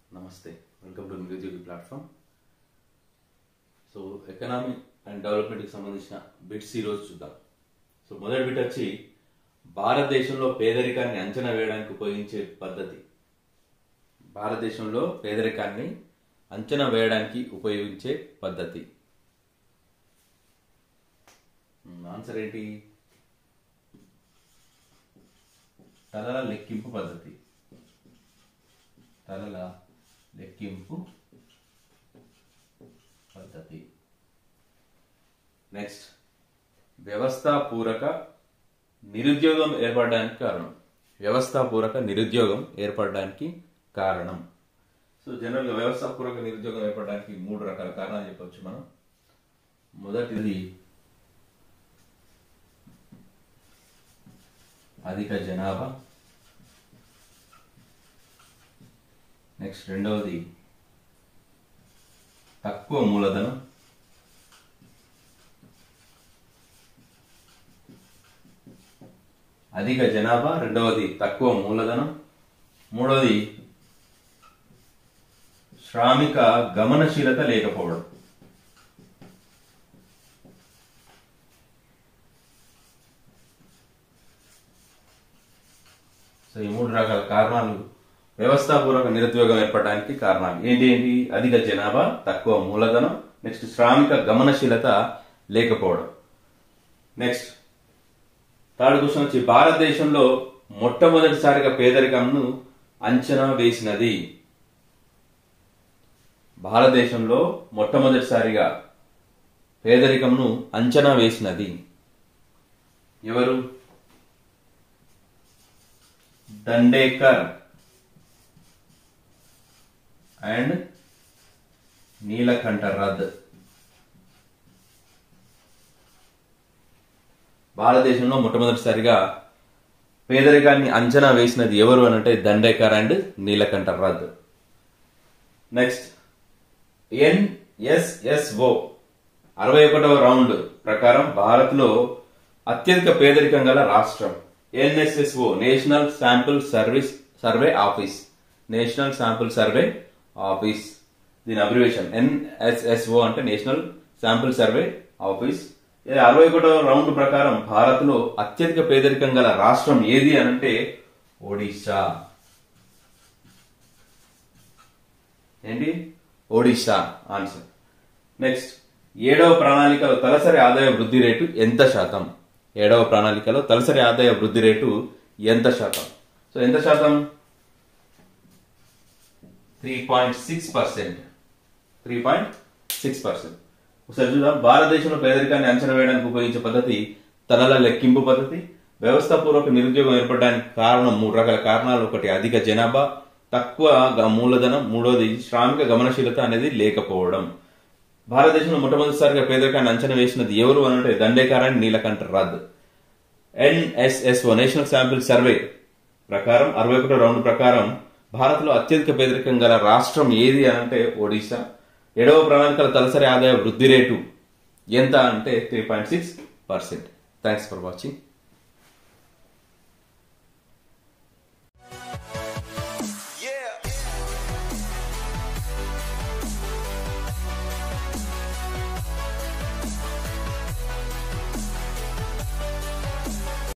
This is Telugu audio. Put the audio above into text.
నమస్తే welcome to Nirudyogi platform so economy and డెవలప్మెంట్కి సంబంధించిన బిట్స్ ఈరోజు చూద్దాం సో మొదటి బిట్ వచ్చి భారతదేశంలో పేదరికాన్ని అంచనా వేయడానికి ఉపయోగించే పద్ధతి భారతదేశంలో పేదరికాన్ని అంచనా వేయడానికి ఉపయోగించే పద్ధతి ఆన్సర్ ఏంటి తలల లెక్కింపు పద్ధతి తలల లెక్కింపు పద్ధతి నెక్స్ట్ వ్యవస్థాపూరక నిరుద్యోగం ఏర్పడడానికి కారణం వ్యవస్థాపూరక నిరుద్యోగం ఏర్పడడానికి కారణం సో జనరల్గా వ్యవస్థాపూర్వక నిరుద్యోగం ఏర్పడడానికి మూడు రకాల కారణాలు చెప్పవచ్చు మనం మొదటిది అధిక జనాభా నెక్స్ట్ రెండవది తక్కువ మూలధనం అధిక జనాభా రెండవది తక్కువ మూలధనం మూడవది శ్రామిక గమనశీలత లేకపోవడం సో ఈ మూడు రకాల కారణాలు వ్యవస్థాపూర్వక నిరుద్యోగం ఏర్పడడానికి కారణాలు ఏంటి ఏంటి అధిక జనాభా తక్కువ మూలధనం నెక్స్ట్ శ్రామిక గమనశీలత లేకపోవడం నెక్స్ట్ థర్డ్ క్వశ్చన్ వచ్చి భారతదేశంలో మొట్టమొదటిసారిగా పేదరికంను అంచనా వేసినది భారతదేశంలో మొట్టమొదటిసారిగా పేదరికంను అంచనా వేసినది ఎవరు దండేకర్ అండ్ నీలకంఠ రథ్ భారతదేశంలో మొట్టమొదటిసారిగా పేదరికాన్ని అంచనా వేసినది ఎవరు అని అంటే Dandekar and Nilakantha Rath next NSSO అరవై ఒకటవ రౌండ్ ప్రకారం భారత్లో అత్యధిక పేదరికం గల రాష్ట్రం NSSO national sample service survey office national sample survey office దీని అబ్రివేషన్ ఎన్ఎస్ఎస్ఓ అంటే నేషనల్ శాంపుల్ సర్వే ఆఫీస్ అరవై ఒకటో రౌండ్ ప్రకారం భారత్ లో అత్యధిక పేదరికం గల రాష్ట్రం ఏది అని అంటే ఒడిశా ఏంటి ఒడిశా ఆన్సర్ నెక్స్ట్ ఏడవ ప్రణాళికలో తలసరి ఆదాయ వృద్ధి రేటు ఎంత శాతం ఏడవ ప్రణాళికలో తలసరి ఆదాయ వృద్ధి రేటు ఎంత శాతం సో ఎంత శాతం three point six percent three point six percent ఒకసారి చూద్దాం భారతదేశంలో పేదరికాన్ని అంచనా వేయడానికి ఉపయోగించే పద్ధతి తలల లెక్కింపు పద్ధతి వ్యవస్థాపూర్వక నిరుద్యోగం ఏర్పడడానికి కారణం మూడు రకాల కారణాలు ఒకటి అధిక జనాభా తక్కువ మూలధనం మూడోది శ్రామిక గమనశీలత అనేది లేకపోవడం భారతదేశంలో మొట్టమొదటిసారిగా పేదరికాన్ని అంచనా వేసినది ఎవరు అనంటే Dandekar and Nilakantha Rath NSSO national sample survey ప్రకారం అరవై ఒకటో రౌండ్ ప్రకారం భారత్లో అత్యధిక పేదరికం గల రాష్ట్రం ఏది అనంటే ఒడిశా ఏడవ ప్రణాళికల తలసరి ఆదాయ వృద్ధి రేటు ఎంత అంటే three point six percent thanks for watching